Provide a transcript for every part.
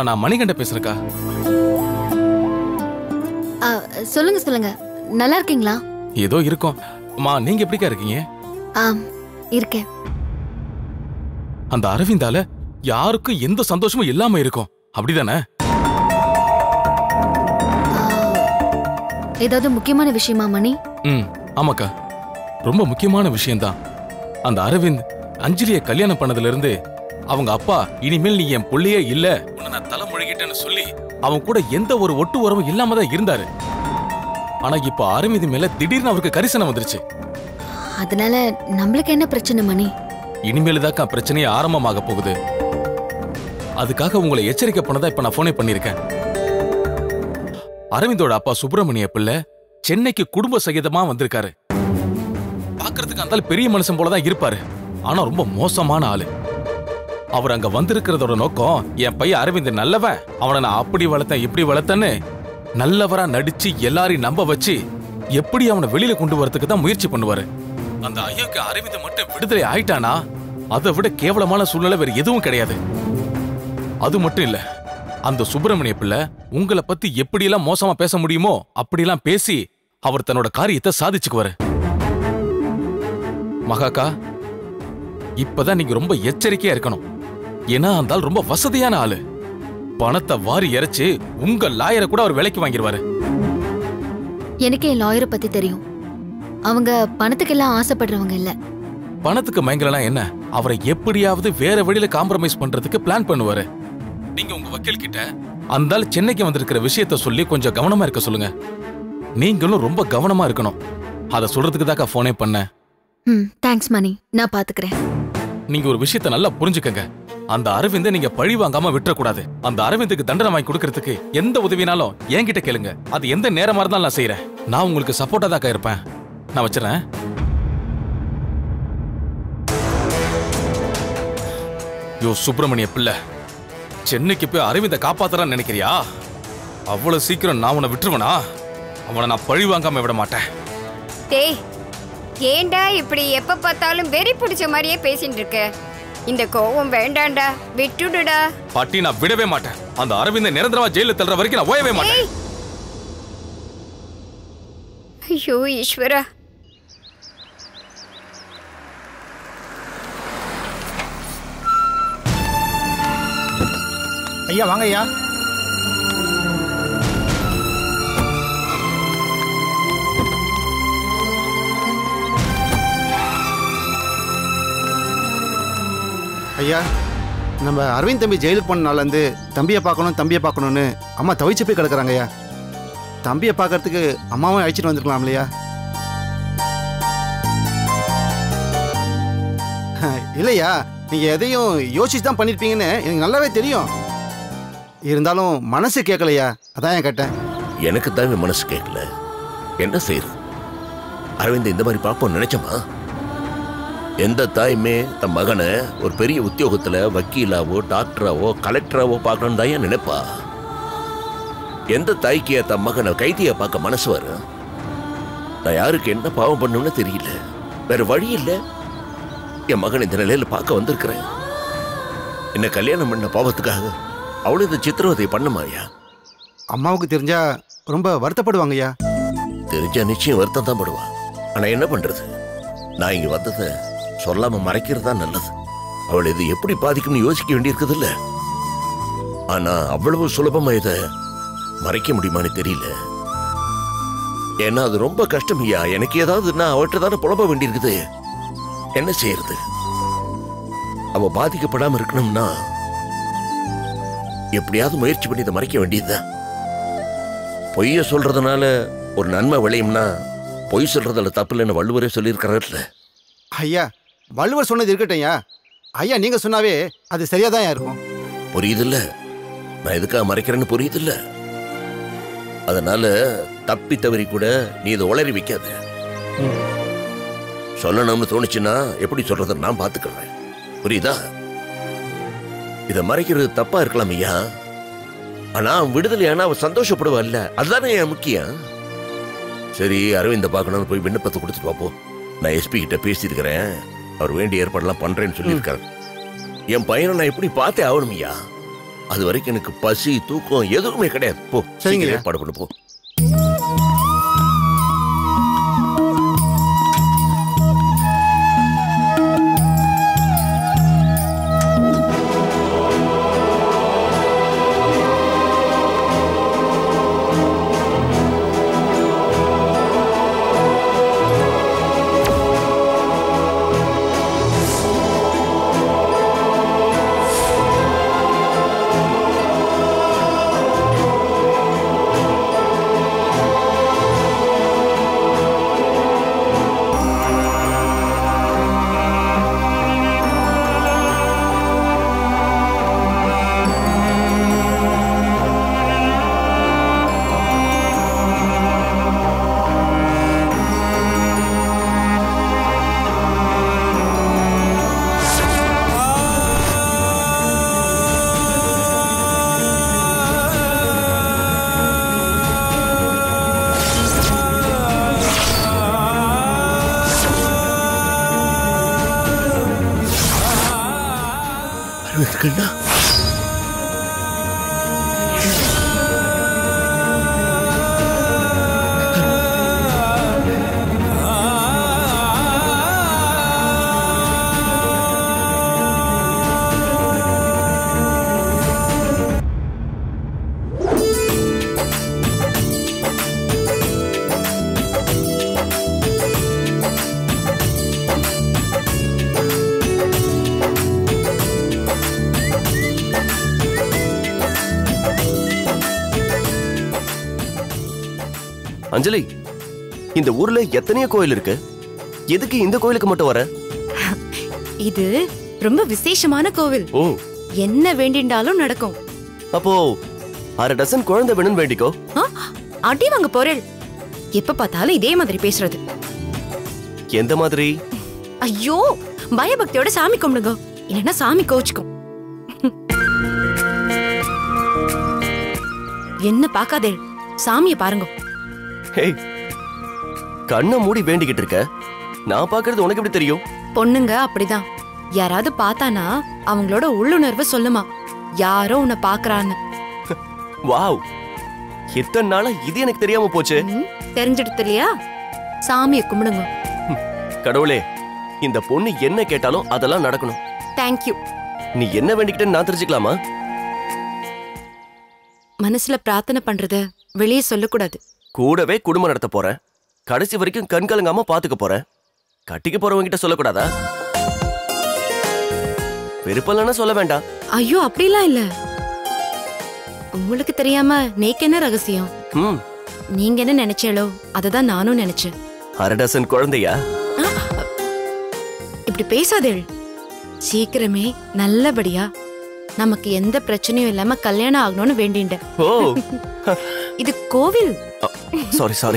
நான் மணிகண்ட பேசுறேக்கா ஆ, சொல்லுங்க சொல்லுங்க நல்லா இருக்கீங்களா ஏதோ இருக்கும் அம்மா நீங்க எப்படிக்கா இருக்கீங்க ஆம் இருக்கேன் அந்த அரவிந்தால யாருக்கும் எந்த சந்தோஷமும் இல்லாம இருக்கும் அப்படிதானே ஆ, ஏதாவது முக்கியமான விஷயமா மணி ம் ஆமாக்கா ரொம்ப முக்கியமான விஷயம்தான் அந்த அரவிந்த் அஞ்சலிய கல்யாணம் பண்ணதுல இருந்து அவங்க அப்பா இனிமேல் நீ என் புள்ளையே இல்ல உன்னை நான் தலை முழுகிட்டேன்னு சொல்லி அவன் கூட எந்த ஒரு ஒட்டு உறவும் இல்லாம தான் இருந்தாரு ஆனா இப்ப அரவிந்த் மேல திடீர்னு அவருக்கு கரிசனம் வந்துருச்சு அதனால நம்மளுக்கு என்ன பிரச்சனை மணி இனிமேல் தாக்கா பிரச்சனையே ஆரம்பமாக போகுது அதுக்காக உங்களை எச்சரிக்கை பண்ணதா இப்ப நான் போனே பண்ணிருக்கேன் அரவிந்தோட அப்பா சுப்பிரமணிய பிள்ளை சென்னைக்கு குடும்ப சகிதமா வந்திருக்காரு பாக்குறதுக்கு அந்த ஆளு பெரிய மனுஷன் போலதான் இருப்பாரு ஆனா ரொம்ப மோசமான ஆளு அவர் அங்க வந்திருக்கிறதோட நோக்கம் என் பையன் அரவிந்த் நல்லவன் அவனை நான் அப்படி வளர்த்தேன் இப்படி வளர்த்தேன்னு நல்லவரா நடிச்சு எல்லாரையும் நம்ப வச்சு எப்படி அவனை வெளியில கொண்டு வரதுக்கு தான் முயற்சி பண்ணுவாரு அந்த ஐயோக்கு அரவிந்த் மட்டும் விடுதலை ஆயிட்டானா அதை விட கேவலமான சூழ்நிலை வேற எதுவும் கிடையாது அது மட்டும் இல்ல அந்த சுப்பிரமணிய பிள்ளை உங்களை பத்தி எப்படியெல்லாம் மோசமா பேச முடியுமோ அப்படியெல்லாம் பேசி அவர் தன்னோட காரியத்தை சாதிச்சுக்குவாரு மகாக்கா இப்பதான் நீங்க ரொம்ப எச்சரிக்கையா இருக்கணும் ஏன்னா அந்த ஆள் ரொம்ப வசதியான ஆளு பணத்தை வாரி இறைச்சு உங்க லாயரை கூட அவர் விலைக்கு வாங்கிடுவாரு எனக்கு என் லாயரை பத்தி தெரியும் அவங்க பணத்துக்கெல்லாம் ஆசைப்படுறவங்க இல்ல பணத்துக்கு மயங்கலனா என்ன அவரை எப்படியாவது வேற வழியில காம்ப்ரமைஸ் பண்றதுக்கு பிளான் பண்ணுவாரு நீங்க உங்க வக்கீல் கிட்ட அந்த ஆள் சென்னைக்கு வந்திருக்கிற விஷயத்த சொல்லி கொஞ்சம் கவனமா இருக்க சொல்லுங்க நீங்களும் ரொம்ப கவனமா இருக்கணும் அதை சொல்றதுக்கு தாக்கா போனே பண்ணேன் ம் தேங்க்ஸ் மணி நான் பாத்துக்கிறேன் நீங்க ஒரு விஷயத்த நல்லா புரிஞ்சுக்கங்க அந்த அரவிந்தை நீங்க பழி வாங்காம விட்டுறக்கூடாது அந்த அரவிந்துக்கு தண்டனை வாங்கி கொடுக்கறதுக்கு எந்த உதவினாலும் என்கிட்ட கேளுங்க அது எந்த நேரமா இருந்தாலும் நான் செய்யறேன் நான் உங்களுக்கு சப்போர்ட்டா தாக்கா இருப்பேன் நான் வச்சுறேன் யோ சுப்பிரமணிய பிள்ளை சென்னைக்கு போய் அரவிந்த காப்பாத்துறான்னு நினைக்கிறியா அவ்வளவு சீக்கிரம் நான் உன்னை விட்டுருவனா அவனை நான் பழி வாங்காம விட மாட்டேன் டேய் ஏன்டா இப்படி எப்ப பார்த்தாலும் வெறி பிடிச்ச மாதிரியே பேசிட்டு இருக்க இந்த கோவம் வேண்டாம்டா விட்டுடுடா பாட்டி நான் விடவே மாட்டேன் அந்த அரவிந்த நிரந்தரமா ஜெயில தள்ளுற வரைக்கும் நான் ஓயவே மாட்டேன் ஏய் ஐயோ ஈஸ்வரா ஐயா வாங்க ஐயா ஐயா நம்ம அரவிந்த் தம்பி ஜெயிலுக்கு போன நாள்லேருந்து தம்பியை பார்க்கணும் தம்பியை பார்க்கணுன்னு அம்மா தவிச்சு போய் கிடக்குறாங்க ஐயா தம்பியை பார்க்கறதுக்கு அம்மாவும் அழைச்சிட்டு வந்திருக்கலாம் இல்லையா இல்லையா நீங்கள் எதையும் யோசிச்சு தான் பண்ணியிருப்பீங்கன்னு எனக்கு நல்லாவே தெரியும் இருந்தாலும் மனசு கேட்கலையா அதான் ஏன் கேட்டேன் எனக்கு தான் இவன் மனசு கேட்கல என்ன செய்யறது அரவிந்த் இந்த மாதிரி பார்ப்போம் நினைச்சோமா எந்த தாயுமே தன் மகனை ஒரு பெரிய உத்தியோகத்துல வக்கீலாவோ டாக்டராவோ கலெக்டராவோ பார்க்கணும்னு தான் ஏன் நினைப்பா எந்த தாய்க்கு தன் மகனை கைதியா பார்க்க மனசு வரும் நான் யாருக்கு என்ன பாவம் பண்ணும்னு தெரியல வேற வழி இல்லை என் மகன் இந்த நிலையில பார்க்க வந்திருக்கிறேன் என்ன கல்யாணம் பண்ண பாவத்துக்காக அவளும் இந்த சித்திரவதை பண்ணுமாயா அம்மாவுக்கு தெரிஞ்சா ரொம்ப வருத்தப்படுவாங்க ஐயா தெரிஞ்ச நிச்சயம் வருத்தம் தான் படுவா ஆனா என்ன பண்றது நான் இங்க வந்ததை சொல்லாம மறைக்கிறது தான் நல்லது அவள் இது எப்படி பாதிக்கும்னு யோசிக்க வேண்டியிருக்குது இல்ல ஆனா அவ்வளவு சுலபமா இதை மறைக்க முடியுமான்னு தெரியல ஏன்னா அது ரொம்ப கஷ்டம் ஐயா எனக்கு ஏதாவதுன்னா அவர்கிட்ட தானே புலம்ப வேண்டியிருக்குது என்ன செய்யறது அவ பாதிக்கப்படாம இருக்கணும்னா எப்படியாவது முயற்சி பண்ணி இதை மறைக்க வேண்டியதுதான் பொய்ய சொல்றதுனால ஒரு நன்மை விளையும்னா பொய் சொல்றதுல தப்பு இல்லைன்னு வள்ளுவரே சொல்லியிருக்கிறார்ல ஐயா வள்ளுவர் சொன்னது இருக்கட்டும் ஐயா ஐயா நீங்கள் சொன்னாவே அது சரியாக தான் இருக்கும் புரியுதுல்ல நான் எதுக்காக மறைக்கிறேன்னு புரியுதுல்ல அதனால தப்பி தவறி கூட நீ இதை உளறி வைக்காத சொல்லணும்னு தோணுச்சுன்னா எப்படி சொல்றத நான் பார்த்துக்கிறேன் புரியுதா இதை மறைக்கிறது தப்பா இருக்கலாம் ஐயா ஆனா அவன் விடுதலையானா அவன் சந்தோஷப்படுவான்ல அதுதானே என் முக்கியம் சரி அரவிந்த பார்க்கணும்னு போய் விண்ணப்பத்தை கொடுத்துட்டு வா போ நான் எஸ்பி கிட்ட பேசியிருக்கிறேன் அவர் வேண்டிய ஏற்பாடெல்லாம் பண்றேன்னு சொல்லியிருக்காரு என் பையனை நான் எப்படி பார்த்தே ஆகணும் ஐயா அது வரைக்கும் எனக்கு பசி தூக்கம் எதுவுமே கிடையாது போ சரிங்க. சீக்கிரம் ஏற்பாடு பண்ணு போ அரவிந்த் அஞ்சலி இந்த ஊர்ல எத்தனையோ கோயில் இருக்கு எதுக்கு இந்த கோயிலுக்கு மட்டும் வர இது ரொம்ப விசேஷமான கோவில் ஓ என்ன வேண்டிண்டாலும் நடக்கும் அப்போ அரை டசன் குழந்தை வேணும்னு வேண்டிக்கோ ஆ, அடி வாங்க போறேள் எப்ப பார்த்தாலும் இதே மாதிரி பேசுறது எந்த மாதிரி ஐயோ பயபக்தியோட சாமி கும்பிடுங்க இல்லைன்னா சாமி கோச்சுக்கும் என்ன பார்க்காதே சாமியை பாருங்க ஹேய் கண்ணை மூடி வேண்டிக்கிட்டு இருக்க நான் பாக்குறது உனக்கு எப்படி தெரியும் பொண்ணுங்க அப்படிதான் யாராவது பார்த்தானா அவங்களோட உள்ளுணர்வு சொல்லுமா யாரோ உன்னை பாக்குறான்னு வாவ் இத்தனை நாளா இது எனக்கு தெரியாம போச்சு ம், தெரிஞ்சிடுது இல்லையா சாமியை கும்பிடுங்க கடவுளே இந்த பொண்ணு என்ன கேட்டாலும் அதெல்லாம் நடக்கணும் தேங்க்யூ நீ என்ன வேண்டிக்கிட்டேன்னு நான் தெரிஞ்சுக்கலாமா மனசுல பிரார்த்தனை பண்றத வெளியே சொல்லக்கூடாது கூடவே குடும்பம் நடத்த போறேன் கடைசி வரைக்கும் கண் கலங்காம பாத்துக்க போறேன் கட்டிக்க போறவங்க கிட்ட சொல்லக்கூடாதா விருப்பம் சொல்ல வேண்டாம் ஐயோ அப்படிலாம் இல்ல உங்களுக்கு தெரியாம நேக்கு என்ன ரகசியம் ம் நீங்க என்ன நினைச்சேளோ அததான் நானும் நினைச்சேன் அரை டசன் குழந்தையா ஆ, இப்படி பேசாதேள் சீக்கிரமே நல்லபடியா நமக்கு எந்த பிரச்சனையும் இல்லாம கல்யாணம் ஆகணும்னு வேண்டிண்டேன் ஓ இது கோவில் சாரி சாரி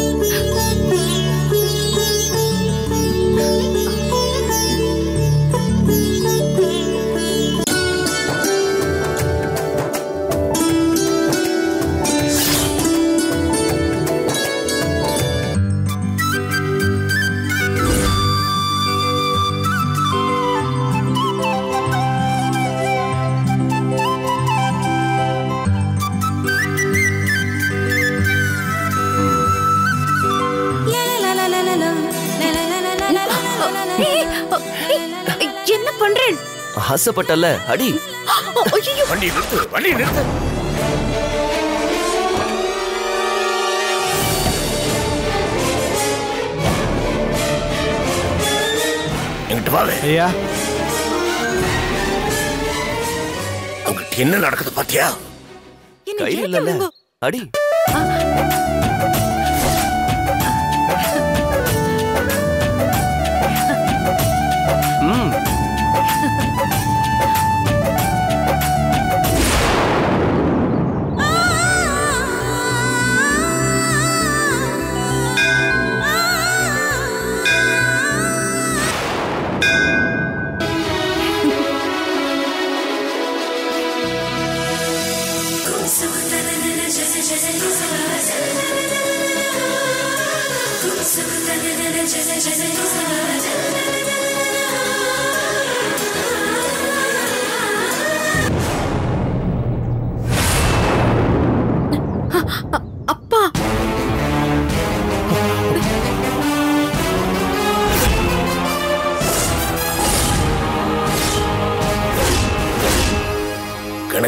ஏய், ஏய், என்ன பண்றேன் ஆசைப்பட்டல அடி ஐயோ வண்டி நிறுத்து வண்டி நிறுத்து எங்கிட்ட வாவே ஐயா உங்ககிட்ட என்ன நடக்குது பாத்தியா என்ன கையில் ஏத்தி இல்லல்ல விடுங்க. அடி ம்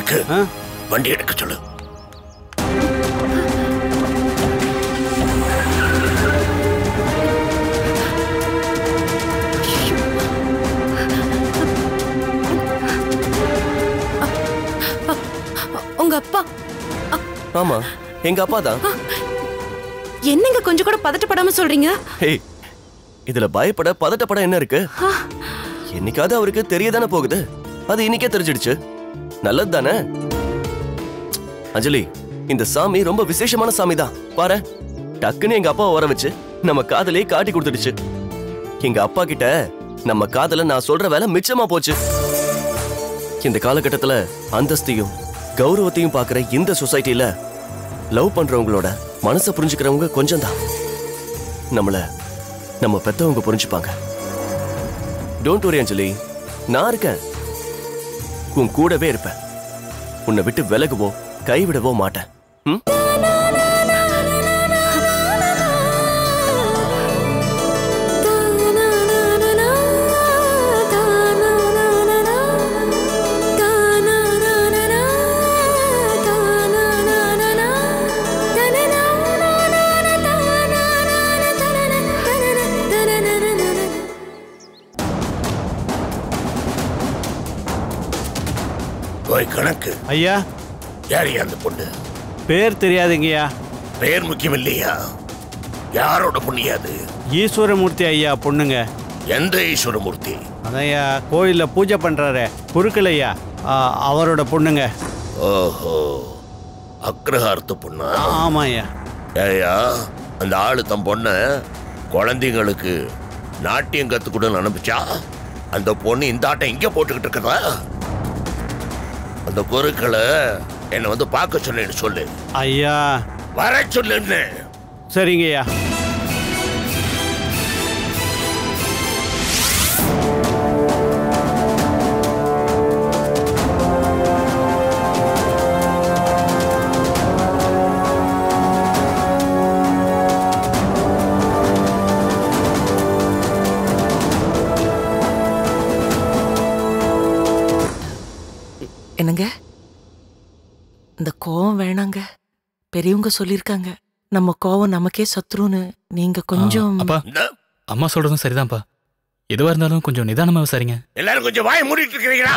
கணக்கு ஆ? வண்டி எடுக்க சொல்லு உங்க அப்பா ஆமா எங்க அப்பா தான் என்னங்க கொஞ்சம் கூட பதட்டப்படாம சொல்றீங்க ஹேய் இதுல பயப்பட பதட்டப்பட என்ன இருக்கு என்னைக்காவது அவருக்கு தெரியதானே போகுது அது இன்னைக்கே தெரிஞ்சிடுச்சு நல்லது தானே அஞ்சலி இந்த சாமி ரொம்ப விசேஷமான சாமி தான் பாரு டக்குன்னு எங்க அப்பாவை வர வச்சு நம்ம காதலே காட்டி கொடுத்துடுச்சு எங்க அப்பா கிட்ட நம்ம காதல நான் சொல்ற வேலை மிச்சமா போச்சு இந்த காலகட்டத்துல அந்தஸ்தையும் கௌரவத்தையும் பார்க்குற இந்த சொசைட்டில லவ் பண்றவங்களோட மனசை புரிஞ்சுக்கிறவங்க கொஞ்சம் தான் நம்மள நம்ம பெத்தவங்க புரிஞ்சுப்பாங்க டோன்ட் worry அஞ்சலி நான் இருக்கேன் உன் கூடவே இருப்பேன் உன்னை விட்டு விலகுவோ கைவிடவோ மாட்டேன் ம்? போய் கணக்கு ஐயா யார் அந்த பொண்ணு பேர் தெரியாதுங்கய்யா பேர் முக்கியம் இல்லையா யாரோட பொண்ணியா அது ஈஸ்வரமூர்த்தி ஐயா பொண்ணுங்க எந்த ஈஸ்வரமூர்த்தி அதையா கோயிலில் பூஜை பண்ணுறாரு குருக்கள் ஐயா ஆ, அவரோட பொண்ணுங்க ஓஹோ அக்ரஹாரத்து பொண்ணா ஆமாம் ஐயா ஏயா அந்த ஆளு தன் பொண்ண குழந்தைங்களுக்கு நாட்டியம் கத்துக்கூடன்னு அனுப்பிச்சா அந்த பொண்ணு இந்த ஆட்டம் இங்கே போட்டுக்கிட்டு இருக்கதா அந்த பொருட்களை என்னை வந்து பார்க்க சொன்னேன்னு சொல்லு ஐயா வர சொல்லுன்னு சரிங்க ஐயா என்னங்க இந்த கோவம் வேணாங்க பெரியவங்க சொல்லிருக்காங்க நம்ம கோவம் நமக்கே சத்ருன்னு நீங்க கொஞ்சம் அப்பா இந்த அம்மா சொல்றதும் சரிதான்ப்பா எதுவா இருந்தாலும் கொஞ்சம் நிதானமா விசாரிங்க எல்லாரும் கொஞ்சம் வாய மூடிட்டு இருக்கிறீங்களா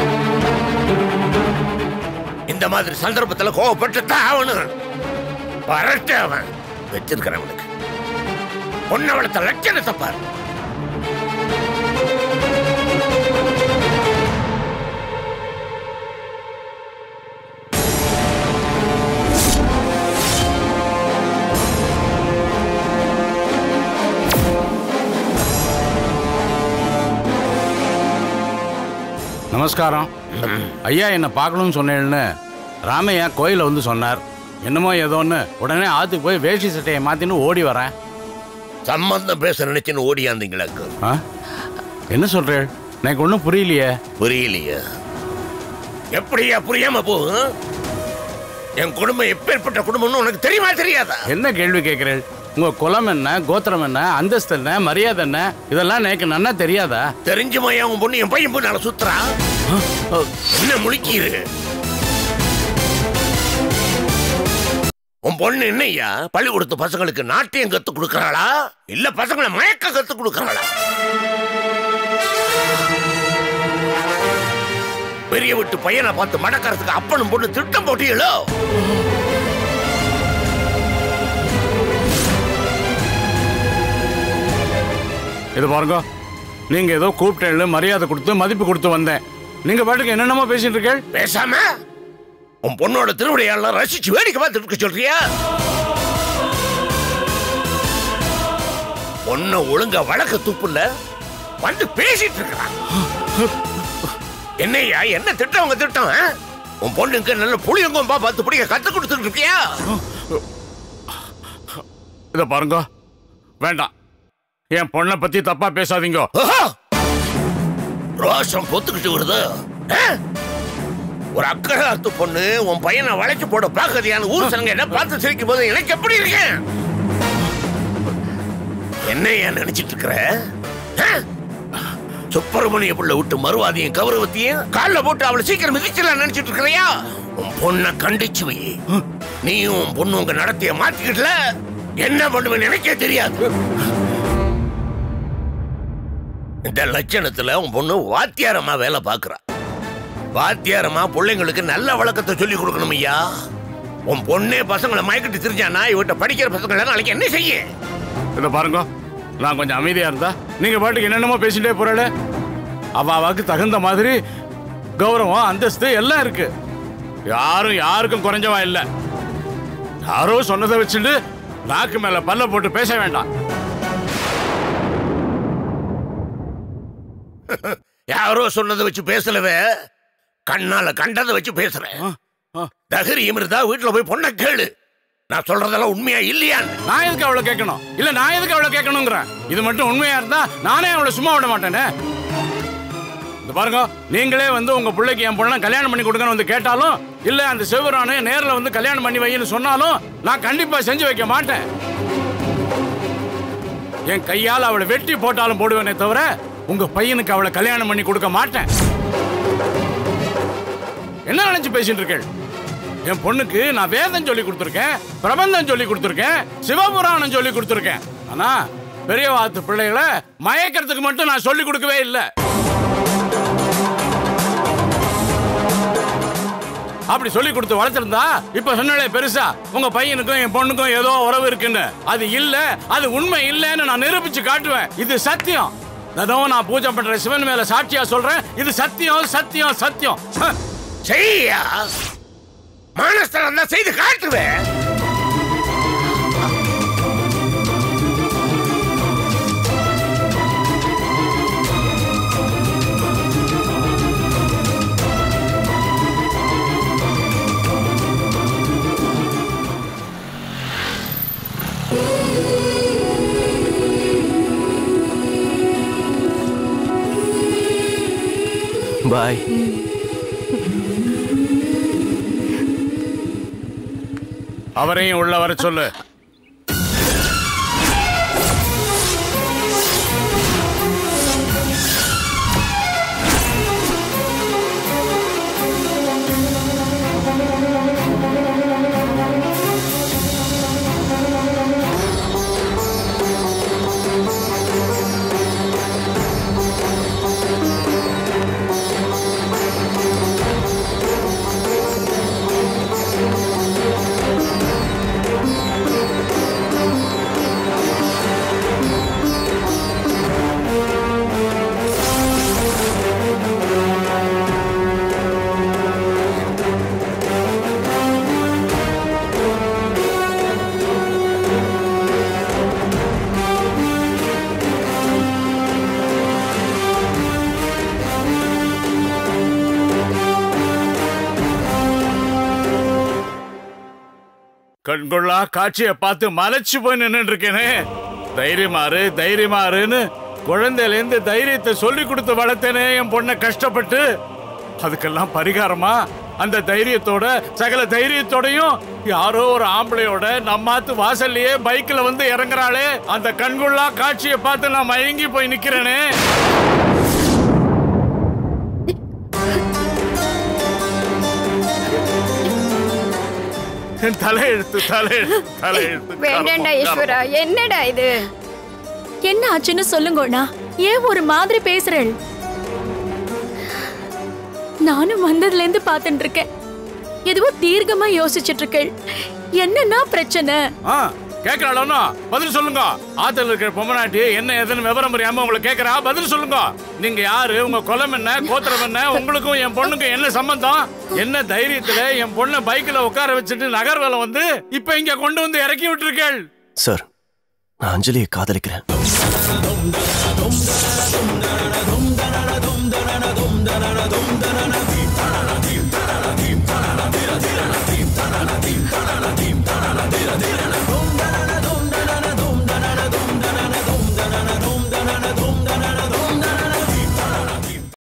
இந்த மாதிரி சந்தர்ப்பத்துல கோவப்பட்டு தான் ஆகணும் வரட்டு அவன் வச்சிருக்கிறேன் அவனுக்கு பொண்ணை வளர்த்த லட்சணத்தை பாரு நமஸ்காரம் ஐயா என்னை பார்க்கணும்னு சொன்னேன்னு ராமையா கோயிலில் வந்து சொன்னார் என்னமோ ஏதோன்னு உடனே ஆத்துக்கு போய் வேஷ்டி சட்டையை மாத்தின்னு ஓடி வரேன் சம்பந்தம் பேச நினைச்சுன்னு ஓடியாந்தீங்களுக்கு ஆ என்ன சொல்றேன் எனக்கு ஒன்றும் புரியலையே புரியலையா எப்படியா புரியாம போகும் என் குடும்பம் எப்பேற்பட்ட குடும்பம்னு உனக்கு தெரியுமா தெரியாதா என்ன கேள்வி கேட்குறேன் உங்க குலம் என்ன கோத்திரம் என்ன அந்தஸ்து என்ன மரியாதை என்ன இதெல்லாம் எனக்கு நன்னா தெரியாதா தெரிஞ்சுமா உன் பொண்ணு என் பையன் பொண்ணால சுத்துறா என்ன முழிக்கிரு உன் பொண்ணு என்னய்யா பள்ளிக்கூடத்து பசங்களுக்கு நாட்டியம் கத்து கொடுக்கறாளா இல்ல பசங்களை மயக்க கத்து கொடுக்கறாளா பெரிய விட்டு பையனை பார்த்து மடக்கறதுக்கு அப்பனும் பொண்ணு திட்டம் போட்டீங்களோ இது பாருங்க நீங்க ஏதோ கூப்பிட்டேன்னு மரியாதை கொடுத்து மதிப்பு கொடுத்து வந்தேன் நீங்க பாட்டுக்கு என்னென்னமோ பேசிட்டு இருக்கேள் பேசாம உன் பொண்ணோட திருவிடையாளர் ரசிச்சு வேடிக்கை பார்த்துட்டு இருக்க சொல்றியா பொண்ண ஒழுங்கா வழக்க துப்புல வந்து பேசிட்டு இருக்கிறான் என்னய்யா என்ன திட்டம் உங்க திட்டம் ஆ? உன் பொண்ணுக்கு நல்ல புளியங்கம்பா பார்த்து பிடிக்க கத்து கொடுத்துட்டு இருக்கியா இத பாருங்க வேண்டாம் என் பொண்ணை பத்தி தப்பா பேசாதீங்க ஆஹா! ரோஷம் பொத்துக்கிட்டு வருது ஆ? ஒரு அக்கறாத்து பொண்ணு உன் பையனை வளைச்சு போட பாக்கறியான ஊர் சனங்க என்ன பார்த்து சிரிக்கும் போது எனக்கு எப்படி இருக்கேன் என்ன ஏன் நினைச்சிட்டு இருக்கிற ஆ? சுப்பிரமணிய புள்ள விட்டு மறுவாதியும் கௌரவத்தையும் கால்ல போட்டு அவளை சீக்கிரம் மிதிச்சிடலாம் நினைச்சிட்டு இருக்கிறியா உன் பொண்ணை கண்டிச்சு வை நீயும் உன் பொண்ணு உங்க நடத்தைய மாத்திக்கிட்டல என்ன பண்ணுவேன்னு எனக்கே தெரியாது இந்த லட்சணத்துல உன் பொண்ணு வாத்தியாரமா வேலை பாக்குறா வாத்தியாரமா பிள்ளைங்களுக்கு நல்ல வழக்கத்தை சொல்லி கொடுக்கணும் ஐயா உன் பொண்ணே பசங்களை மயக்கிட்டு தெரிஞ்சானா இவட்ட படிக்கிற பசங்களை நாளைக்கு என்ன செய்ய இதை பாருங்க நான் கொஞ்சம் அமைதியா இருந்தா நீங்க பாட்டுக்கு என்னென்னமோ பேசிட்டே போறாளே அவ அவாக்கு தகுந்த மாதிரி கௌரவம் அந்தஸ்து எல்லாம் இருக்கு யாரும் யாருக்கும் குறைஞ்சவா இல்ல யாரோ சொன்னதை வச்சுட்டு நாக்கு மேல பல்ல போட்டு பேச வேண்டாம் யாரோ சொன்னதை வச்சு பேசலவே கண்ணால கண்டதை வச்சு பேசுறேன் ஆ. தகரியம் இருந்தா வீட்டுல போய் பொண்ணை கேளு நான் சொல்றதெல்லாம் உண்மையா இல்லையான்னு நான் எதுக்கு அவளை கேட்கணும் இல்ல நான் எதுக்கு அவளை கேட்கணுங்கிறேன் இது மட்டும் உண்மையா இருந்தா நானே அவளை சும்மா விட மாட்டேனே இந்த பாருங்க நீங்களே வந்து உங்க பிள்ளைக்கு என் பொண்ணை கல்யாணம் பண்ணி கொடுங்கன்னு வந்து கேட்டாலும் இல்ல அந்த சிவரானு நேர்ல வந்து கல்யாணம் பண்ணி வைன்னு சொன்னாலும் நான் கண்டிப்பா செஞ்சு வைக்க மாட்டேன் என் கையால் அவளை வெட்டி போட்டாலும் போடுவேனே தவிர உங்க பையனுக்கு அவளை கல்யாணம் பண்ணி கொடுக்க மாட்டேன் என்ன நினைச்சு பேசிட்டு இருக்கேள் என் பொண்ணுக்கு நான் வேதம் சொல்லி கொடுத்துருக்கேன் பிரபந்தம் சொல்லி கொடுத்துருக்கேன் சிவபுராணம் சொல்லி கொடுத்துருக்கேன் ஆனா பெரிய வாத்து பிள்ளைகளை மயக்கிறதுக்கு மட்டும் நான் சொல்லி கொடுக்கவே இல்லை அப்படி சொல்லி கொடுத்து வளர்த்திருந்தா இப்ப சொன்னாலே பெருசா உங்க பையனுக்கும் என் பொண்ணுக்கும் ஏதோ உறவு இருக்குன்னு அது இல்ல அது உண்மை இல்லைன்னு நான் நிரூபிச்சு காட்டுவேன் இது சத்தியம் தினமும் நான் பூஜை பண்ற சிவன் மேல சாட்சியா சொல்றேன் இது சத்தியம் சத்தியம் சத்தியம் ஹ. செய்யா மானஸ்தரம் தான் செய்து காட்டுவேன் பாய் அவரையும் உள்ள வர சொல்லு கண்கொள்ளா காட்சியை பார்த்து மலைச்சு போய் நின்னுட்டு இருக்கேனே தைரியமாறு தைரியமாறுன்னு குழந்தையிலேருந்து தைரியத்தை சொல்லி கொடுத்து வளர்த்தேனே என் பொண்ணை கஷ்டப்பட்டு அதுக்கெல்லாம் பரிகாரமா அந்த தைரியத்தோட சகல தைரியத்தோடையும் யாரோ ஒரு ஆம்பளையோட நம்மாத்து வாசல்லையே பைக்ல வந்து இறங்குறாளே அந்த கண்கொள்ளா காட்சியை பார்த்து நான் மயங்கி போய் நிக்கிறேனே என் தலையெழுத்து தலையெழுத்து தலையெழுத்து வேண்டாண்டா ஈஸ்வரா என்னடா இது என்ன ஆச்சுன்னு சொல்லுங்கண்ணா ஏன் ஒரு மாதிரி பேசுறேன் நானும் வந்ததுல இருந்து பார்த்துட்டு இருக்கேன் எதுவோ தீர்க்கமா யோசிச்சுட்டு இருக்கேன் என்னன்னா பிரச்சனை ஆ கேட்கறாளோ பதில் சொல்லுங்க ஆத்துல இருக்கிற பொம்மநாட்டி என்ன ஏதுன்னு விவரம் தெரியாம உங்களை கேட்கறா பதில் சொல்லுங்க நீங்க யாரு உங்க குலம் என்ன கோத்திரம் என்ன உங்களுக்கும் என் பொண்ணுக்கும் என்ன சம்பந்தம் என்ன தைரியத்துல என் பொண்ணை பைக்ல உட்கார வச்சுட்டு நகர்வலம் வந்து இப்ப இங்க கொண்டு வந்து இறக்கி விட்டுருக்கேள் சார் நான் அஞ்சலியை காதலிக்கிறேன்